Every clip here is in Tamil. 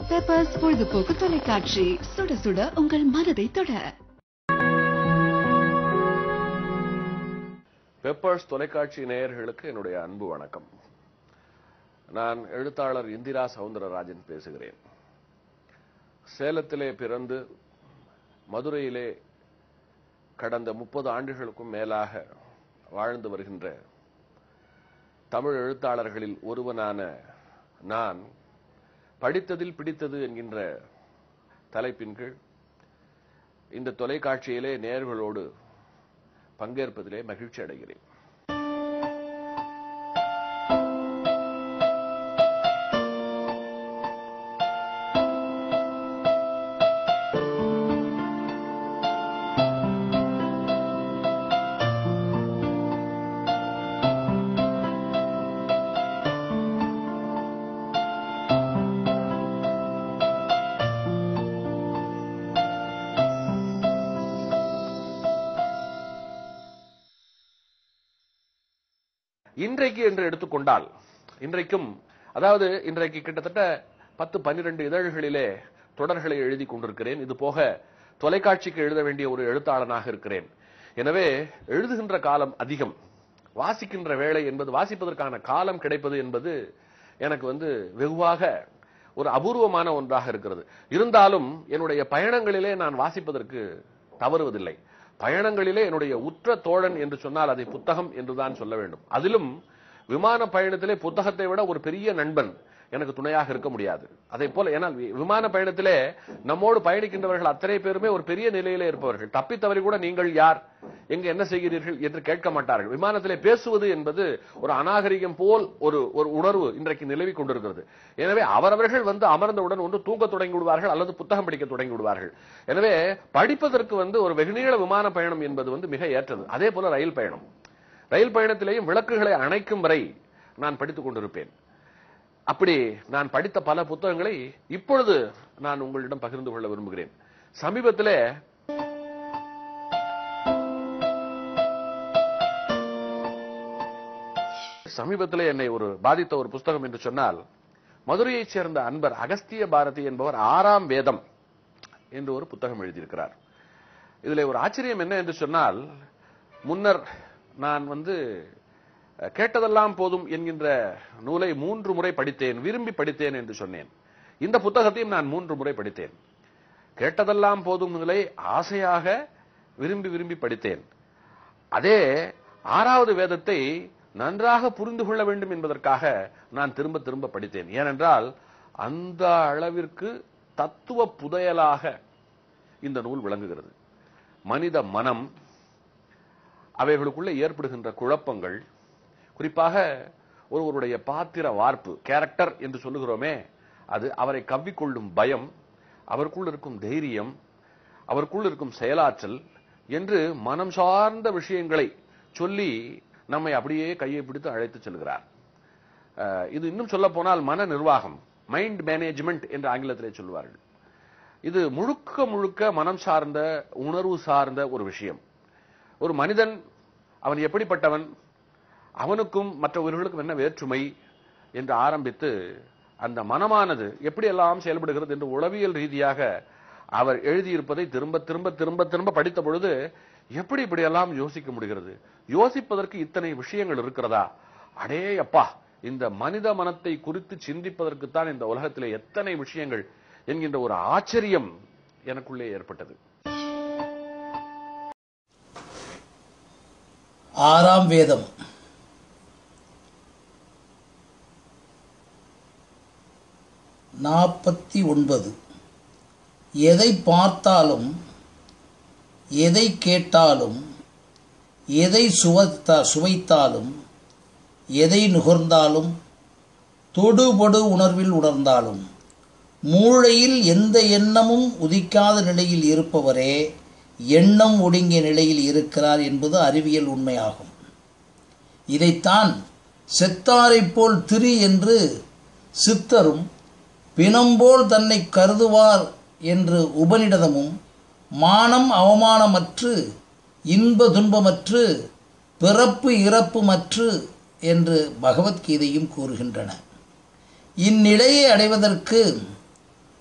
பெப்பர்ஸ் பொழுதுபோக்கு தொலைக்காட்சி சுட சுட உங்கள் மனதை தொட பெப்பர்ஸ் தொலைக்காட்சி நேயர்களுக்கு என்னுடைய அன்பு வணக்கம் நான் எழுத்தாளர் இந்திரா சவுந்தரராஜன் பேசுகிறேன் சேலத்திலே பிறந்து மதுரையிலே கடந்த முப்பது ஆண்டுகளுக்கும் மேலாக வாழ்ந்து வருகின்ற தமிழ் எழுத்தாளர்களில் ஒருவனான நான் படித்ததில் பிடித்தது என்கின்ற தலைப்பின் கீழ் இந்த தொலைக்காட்சியிலே நேயர்களோடு பங்கேற்பதிலே மகிழ்ச்சி அடைகிறேன் இன்றைக்கு என்று எடுத்துக்கொண்டால் இன்றைக்கும் அதாவது இன்றைக்கு கிட்டத்தட்ட பத்து பன்னிரண்டு இதழ்களிலே தொடர்களை எழுதி கொண்டிருக்கிறேன் இது போக தொலைக்காட்சிக்கு எழுத வேண்டிய ஒரு எழுத்தாளனாக இருக்கிறேன் எனவே எழுதுகின்ற காலம் அதிகம் வாசிக்கின்ற வேலை என்பது வாசிப்பதற்கான காலம் கிடைப்பது என்பது எனக்கு வந்து வெகுவாக ஒரு அபூர்வமான ஒன்றாக இருக்கிறது இருந்தாலும் என்னுடைய பயணங்களிலே நான் வாசிப்பதற்கு தவறுவதில்லை பயணங்களிலே என்னுடைய உற்ற தோழன் என்று சொன்னால் அதை புத்தகம் என்றுதான் சொல்ல வேண்டும் அதிலும் விமான பயணத்திலே புத்தகத்தை விட ஒரு பெரிய நண்பன் எனக்கு துணையாக இருக்க முடியாது அதே போல ஏனால் வி- விமான பயணத்திலே நம்மோடு பயணிக்கின்றவர்கள் அத்தனை பேருமே ஒரு பெரிய நிலையிலே இருப்பவர்கள் தப்பி தவறி கூட நீங்கள் யார் எங்க என்ன செய்கிறீர்கள் என்று கேட்க மாட்டார்கள் விமானத்திலே பேசுவது என்பது ஒரு அநாகரிகம் போல் ஒரு ஒரு உணர்வு இன்றைக்கு நிலவி கொண்டிருக்கிறது எனவே அவரவர்கள் வந்து அமர்ந்தவுடன் ஒன்று தூங்க தொடங்கி விடுவார்கள் அல்லது புத்தகம் படிக்க தொடங்கி விடுவார்கள் எனவே படிப்பதற்கு வந்து ஒரு வெகுநீள விமான பயணம் என்பது வந்து மிக ஏற்றது அதே போல ரயில் பயணம் ரயில் பயணத்திலேயும் விளக்குகளை அணைக்கும் வரை நான் படித்துக் கொண்டிருப்பேன் அப்படி நான் படித்த பல புத்தகங்களை இப்பொழுது நான் உங்களிடம் பகிர்ந்து கொள்ள விரும்புகிறேன் சமீபத்திலே சமீபத்திலே என்னை ஒரு பாதித்த ஒரு புஸ்தகம் என்று சொன்னால் மதுரையைச் சேர்ந்த அன்பர் அகஸ்திய பாரதி என்பவர் ஆறாம் வேதம் என்று ஒரு புத்தகம் எழுதியிருக்கிறார் இதிலே ஒரு ஆச்சரியம் என்ன என்று சொன்னால் முன்னர் நான் வந்து அஹ், கேட்டதெல்லாம் போதும் என்கின்ற நூலை மூன்று முறை படித்தேன் விரும்பி படித்தேன் என்று சொன்னேன் இந்த புத்தகத்தையும் நான் மூன்று முறை படித்தேன் கேட்டதெல்லாம் போதும் நூலை ஆசையாக விரும்பி விரும்பி படித்தேன் அதே ஆறாவது வேதத்தை நன்றாக புரிந்து கொள்ள வேண்டும் என்பதற்காக நான் திரும்ப திரும்ப படித்தேன் ஏனென்றால் அந்த அளவிற்கு தத்துவ புதையலாக இந்த நூல் விளங்குகிறது மனித மனம் அவைகளுக்குள்ளே ஏற்படுகின்ற குழப்பங்கள் குறிப்பாக ஒருவருடைய பாத்திர வார்ப்பு கேரக்டர் என்று சொல்லுகிறோமே அது அவரை கவ்விக்கொள்ளும் பயம் அவருக்குள் இருக்கும் தைரியம் அவருக்குள் இருக்கும் செயலாற்றல் என்று மனம் சார்ந்த விஷயங்களை சொல்லி நம்மை அப்படியே கையை பிடித்து அழைத்து செல்கிறார் அஹ், இது இன்னும் சொல்ல போனால் மன நிர்வாகம் மைண்ட் மேனேஜ்மெண்ட் என்று ஆங்கிலத்திலே சொல்லுவார்கள் இது முழுக்க முழுக்க மனம் சார்ந்த உணர்வு சார்ந்த ஒரு விஷயம் ஒரு மனிதன் அவன் எப்படிப்பட்டவன் அவனுக்கும் மற்ற உயிர்களுக்கும் என்ன வேற்றுமை என்று ஆரம்பித்து அந்த மனமானது எப்படியெல்லாம் செயல்படுகிறது என்று உளவியல் ரீதியாக அவர் எழுதியிருப்பதை திரும்ப திரும்ப திரும்ப திரும்ப படித்த பொழுது எப்படி இப்படியெல்லாம் யோசிக்க முடிகிறது யோசிப்பதற்கு இத்தனை விஷயங்கள் இருக்கிறதா அடே அப்பா இந்த மனித மனத்தை குறித்து சிந்திப்பதற்குத்தான் இந்த உலகத்திலே எத்தனை விஷயங்கள் என்கின்ற ஒரு ஆச்சரியம் எனக்குள்ளே ஏற்பட்டது ஆறாம் வேதம் நாற்பத்தி ஒன்பது எதை பார்த்தாலும் எதை கேட்டாலும் எதை சுவைத்தா சுவைத்தாலும் எதை நுகர்ந்தாலும் தொடுபடு உணர்வில் உணர்ந்தாலும் மூளையில் எந்த எண்ணமும் உதிக்காத நிலையில் இருப்பவரே எண்ணம் ஒடுங்கிய நிலையில் இருக்கிறார் என்பது அறிவியல் உண்மையாகும் இதைத்தான் செத்தாரைப் போல் திரி என்று சித்தரும் பிணம்போல் தன்னை கருதுவார் என்று உபனிடதமும் மானம் அவமானமற்று இன்ப துன்பமற்று பிறப்பு இறப்புமற்று என்று பகவத்கீதையும் கூறுகின்றன இந்நிலையை அடைவதற்கு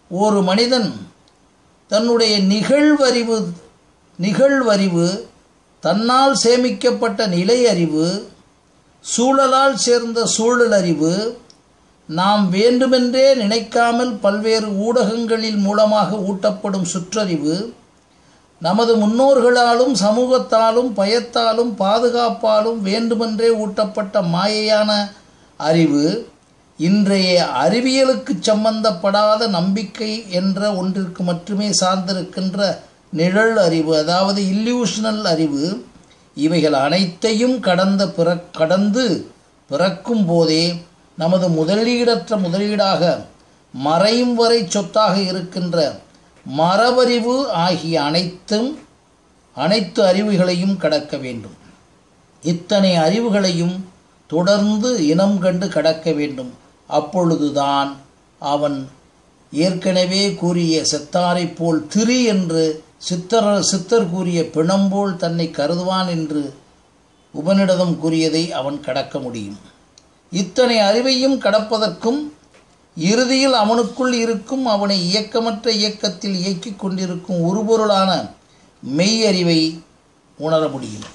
ஒரு மனிதன் தன்னுடைய நிகழ்வறிவு நிகழ்வறிவு தன்னால் சேமிக்கப்பட்ட நிலை அறிவு சூழலால் சேர்ந்த சூழல் அறிவு நாம் வேண்டுமென்றே நினைக்காமல் பல்வேறு ஊடகங்களில் மூலமாக ஊட்டப்படும் சுற்றறிவு நமது முன்னோர்களாலும் சமூகத்தாலும் பயத்தாலும் பாதுகாப்பாலும் வேண்டுமென்றே ஊட்டப்பட்ட மாயையான அறிவு இன்றைய அறிவியலுக்கு சம்பந்தப்படாத நம்பிக்கை என்ற ஒன்றிற்கு மட்டுமே சார்ந்திருக்கின்ற நிழல் அறிவு அதாவது இல்லியூஷனல் அறிவு இவைகள் அனைத்தையும் கடந்த பிற கடந்து பிறக்கும் போதே நமது முதலீடற்ற முதலீடாக மறையும் வரை சொத்தாக இருக்கின்ற மரபறிவு ஆகிய அனைத்தும் அனைத்து அறிவுகளையும் கடக்க வேண்டும் இத்தனை அறிவுகளையும் தொடர்ந்து இனம் கண்டு கடக்க வேண்டும் அப்பொழுதுதான் அவன் ஏற்கனவே கூறிய செத்தாரைப் போல் திரி என்று சித்தர் சித்தர் கூறிய பிணம்போல் தன்னை கருதுவான் என்று உபனிடதம் கூறியதை அவன் கடக்க முடியும் இத்தனை அறிவையும் கடப்பதற்கும் இறுதியில் அவனுக்குள் இருக்கும் அவனை இயக்கமற்ற இயக்கத்தில் இயக்கிக் கொண்டிருக்கும் உருபொருளான மெய் அறிவை உணர முடியும்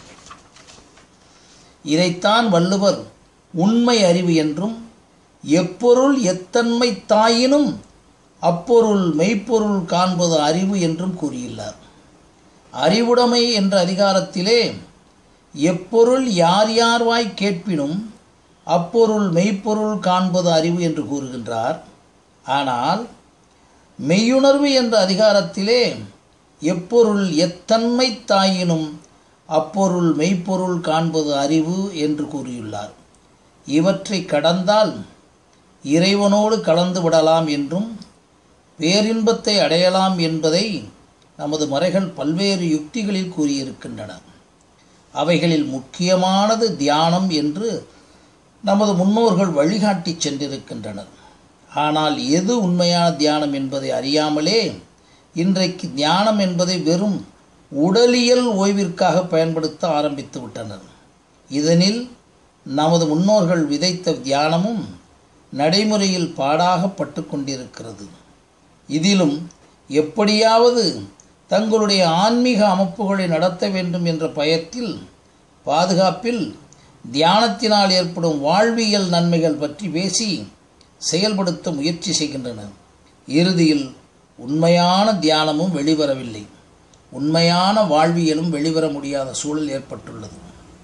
இதைத்தான் வள்ளுவர் உண்மை அறிவு என்றும் எப்பொருள் எத்தன்மை தாயினும் அப்பொருள் மெய்ப்பொருள் காண்பது அறிவு என்றும் கூறியுள்ளார் அறிவுடைமை என்ற அதிகாரத்திலே எப்பொருள் யார் யார்வாய் கேட்பினும் அப்பொருள் மெய்ப்பொருள் காண்பது அறிவு என்று கூறுகின்றார் ஆனால் மெய்யுணர்வு என்ற அதிகாரத்திலே எப்பொருள் எத்தன்மை தாயினும் அப்பொருள் மெய்ப்பொருள் காண்பது அறிவு என்று கூறியுள்ளார் இவற்றை கடந்தால் இறைவனோடு கலந்து விடலாம் என்றும் பேரின்பத்தை அடையலாம் என்பதை நமது மறைகள் பல்வேறு யுக்திகளில் கூறியிருக்கின்றன அவைகளில் முக்கியமானது தியானம் என்று நமது முன்னோர்கள் வழிகாட்டி சென்றிருக்கின்றனர் ஆனால் எது உண்மையான தியானம் என்பதை அறியாமலே இன்றைக்கு தியானம் என்பதை வெறும் உடலியல் ஓய்விற்காக பயன்படுத்த ஆரம்பித்து விட்டனர் இதனில் நமது முன்னோர்கள் விதைத்த தியானமும் நடைமுறையில் பாடாகப்பட்டு கொண்டிருக்கிறது இதிலும் எப்படியாவது தங்களுடைய ஆன்மீக அமைப்புகளை நடத்த வேண்டும் என்ற பயத்தில் பாதுகாப்பில் தியானத்தினால் ஏற்படும் வாழ்வியல் நன்மைகள் பற்றி பேசி செயல்படுத்த முயற்சி செய்கின்றனர் இறுதியில் உண்மையான தியானமும் வெளிவரவில்லை உண்மையான வாழ்வியலும் வெளிவர முடியாத சூழல் ஏற்பட்டுள்ளது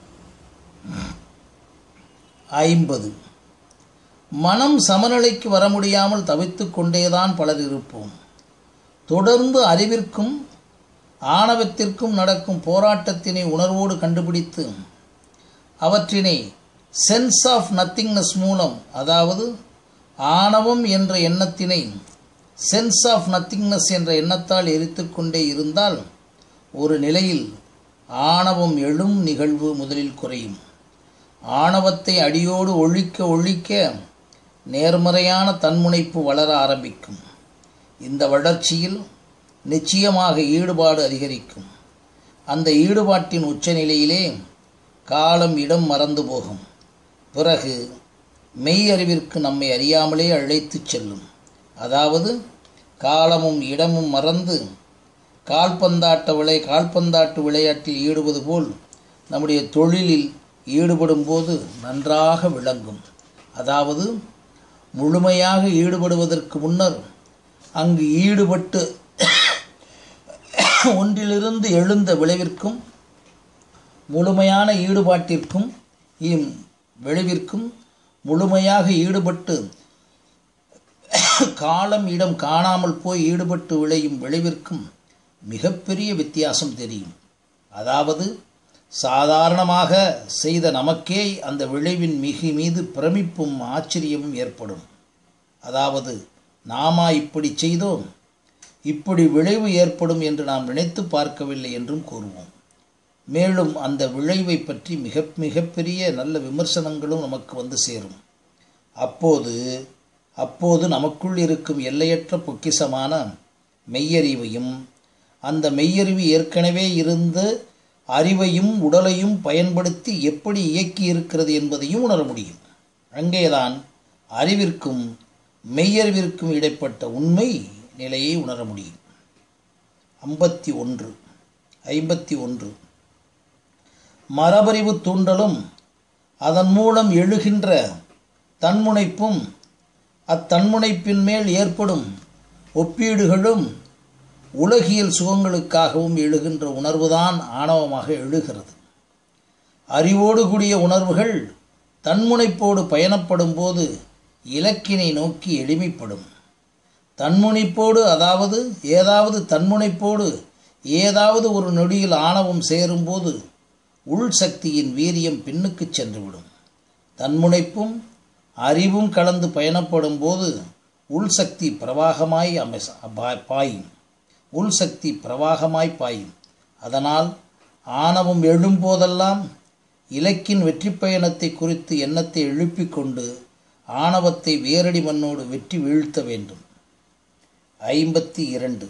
ஐம்பது மனம் சமநிலைக்கு வர முடியாமல் தவித்துக் கொண்டேதான் பலர் இருப்போம் தொடர்ந்து அறிவிற்கும் ஆணவத்திற்கும் நடக்கும் போராட்டத்தினை உணர்வோடு கண்டுபிடித்து அவற்றினை சென்ஸ் ஆஃப் நத்திங்னஸ் மூலம் அதாவது ஆணவம் என்ற எண்ணத்தினை சென்ஸ் ஆஃப் நத்திங்னஸ் என்ற எண்ணத்தால் எரித்து கொண்டே இருந்தால் ஒரு நிலையில் ஆணவம் எழும் நிகழ்வு முதலில் குறையும் ஆணவத்தை அடியோடு ஒழிக்க ஒழிக்க நேர்மறையான தன்முனைப்பு வளர ஆரம்பிக்கும் இந்த வளர்ச்சியில் நிச்சயமாக ஈடுபாடு அதிகரிக்கும் அந்த ஈடுபாட்டின் உச்சநிலையிலே காலம் இடம் மறந்து போகும் பிறகு மெய் அறிவிற்கு நம்மை அறியாமலே அழைத்துச் செல்லும் அதாவது காலமும் இடமும் மறந்து கால்பந்தாட்ட விளை கால்பந்தாட்டு விளையாட்டில் ஈடுபது போல் நம்முடைய தொழிலில் ஈடுபடும் போது நன்றாக விளங்கும் அதாவது முழுமையாக ஈடுபடுவதற்கு முன்னர் அங்கு ஈடுபட்டு ஒன்றிலிருந்து எழுந்த விளைவிற்கும் முழுமையான ஈடுபாட்டிற்கும் இம் விளைவிற்கும் முழுமையாக ஈடுபட்டு காலம் இடம் காணாமல் போய் ஈடுபட்டு விளையும் விளைவிற்கும் மிகப்பெரிய வித்தியாசம் தெரியும் அதாவது சாதாரணமாக செய்த நமக்கே அந்த விளைவின் மிகு மீது பிரமிப்பும் ஆச்சரியமும் ஏற்படும் அதாவது நாமா இப்படி செய்தோம் இப்படி விளைவு ஏற்படும் என்று நாம் நினைத்து பார்க்கவில்லை என்றும் கூறுவோம் மேலும் அந்த விளைவை பற்றி மிக மிகப்பெரிய நல்ல விமர்சனங்களும் நமக்கு வந்து சேரும் அப்போது அப்போது நமக்குள் இருக்கும் எல்லையற்ற பொக்கிசமான மெய்யறிவையும் அந்த மெய்யறிவு ஏற்கனவே இருந்து அறிவையும் உடலையும் பயன்படுத்தி எப்படி இயக்கி இருக்கிறது என்பதையும் உணர முடியும் அங்கேதான் அறிவிற்கும் மெய்யறிவிற்கும் இடைப்பட்ட உண்மை நிலையை உணர முடியும் ஐம்பத்தி ஒன்று ஐம்பத்தி ஒன்று மரபறிவு தூண்டலும் அதன் மூலம் எழுகின்ற தன்முனைப்பும் அத்தன்முனைப்பின் மேல் ஏற்படும் ஒப்பீடுகளும் உலகியல் சுகங்களுக்காகவும் எழுகின்ற உணர்வுதான் ஆணவமாக எழுகிறது அறிவோடு கூடிய உணர்வுகள் தன்முனைப்போடு பயணப்படும் போது இலக்கினை நோக்கி எளிமைப்படும் தன்முனைப்போடு அதாவது ஏதாவது தன்முனைப்போடு ஏதாவது ஒரு நொடியில் ஆணவம் சேரும்போது உள் சக்தியின் வீரியம் பின்னுக்குச் சென்றுவிடும் தன்முனைப்பும் அறிவும் கலந்து பயணப்படும் போது உள் சக்தி பிரவாகமாய் அமை பாயும் உள் சக்தி பிரவாகமாய் பாயும் அதனால் ஆணவம் எழும்போதெல்லாம் இலக்கின் வெற்றி பயணத்தை குறித்து எண்ணத்தை எழுப்பிக் கொண்டு ஆணவத்தை வேரடி மண்ணோடு வெற்றி வீழ்த்த வேண்டும் ஐம்பத்தி இரண்டு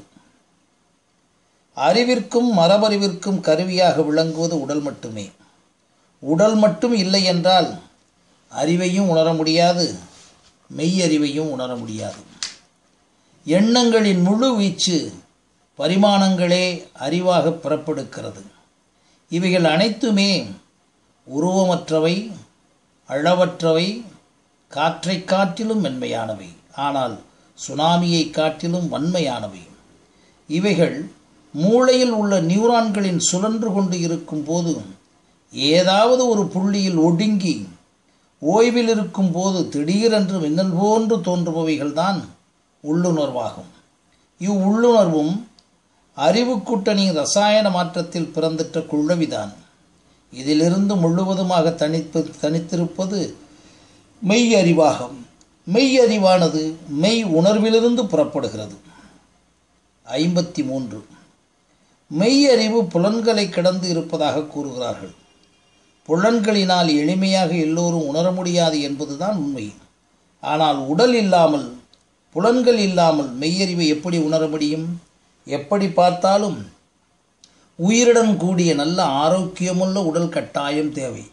அறிவிற்கும் மரபறிவிற்கும் கருவியாக விளங்குவது உடல் மட்டுமே உடல் மட்டும் இல்லை என்றால் அறிவையும் உணர முடியாது மெய்யறிவையும் உணர முடியாது எண்ணங்களின் முழு வீச்சு பரிமாணங்களே அறிவாக பிறப்பெடுக்கிறது இவைகள் அனைத்துமே உருவமற்றவை அளவற்றவை காற்றை காட்டிலும் மென்மையானவை ஆனால் சுனாமியை காட்டிலும் வன்மையானவை இவைகள் மூளையில் உள்ள நியூரான்களின் சுழன்று கொண்டு இருக்கும் போது ஏதாவது ஒரு புள்ளியில் ஒடுங்கி ஓய்வில் இருக்கும் போது திடீரென்று மின்னல் போன்று தோன்றுபவைகள்தான் உள்ளுணர்வாகும் இவ்வுள்ளுணர்வும் அறிவு கூட்டணி ரசாயன மாற்றத்தில் பிறந்திட்ட குள்ளவிதான் இதிலிருந்து முழுவதுமாக தனிப்பு தனித்திருப்பது மெய் அறிவாகும் மெய் அறிவானது மெய் உணர்விலிருந்து புறப்படுகிறது ஐம்பத்தி மூன்று மெய் அறிவு புலன்களை கடந்து இருப்பதாக கூறுகிறார்கள் புலன்களினால் எளிமையாக எல்லோரும் உணர முடியாது என்பதுதான் உண்மை ஆனால் உடல் இல்லாமல் புலன்கள் இல்லாமல் மெய்யறிவை எப்படி உணர முடியும் எப்படி பார்த்தாலும் உயிருடன் கூடிய நல்ல ஆரோக்கியமுள்ள உடல் கட்டாயம் தேவை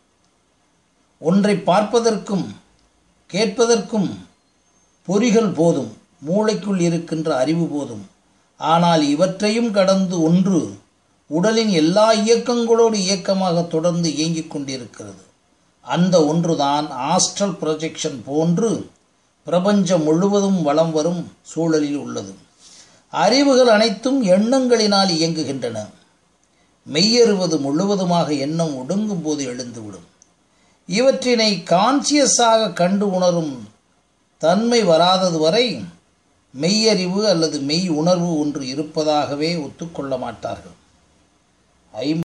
ஒன்றை பார்ப்பதற்கும் கேட்பதற்கும் பொறிகள் போதும் மூளைக்குள் இருக்கின்ற அறிவு போதும் ஆனால் இவற்றையும் கடந்து ஒன்று உடலின் எல்லா இயக்கங்களோடு இயக்கமாக தொடர்ந்து இயங்கிக் கொண்டிருக்கிறது அந்த ஒன்றுதான் ஆஸ்ட்ரல் ப்ரொஜெக்ஷன் போன்று பிரபஞ்சம் முழுவதும் வலம் வரும் சூழலில் உள்ளது அறிவுகள் அனைத்தும் எண்ணங்களினால் இயங்குகின்றன மெய்யறுவது முழுவதுமாக எண்ணம் ஒடுங்கும் போது எழுந்துவிடும் இவற்றினை கான்சியஸாக கண்டு உணரும் தன்மை வராதது வரை மெய்யறிவு அல்லது மெய் உணர்வு ஒன்று இருப்பதாகவே ஒத்துக்கொள்ள மாட்டார்கள் ஐம்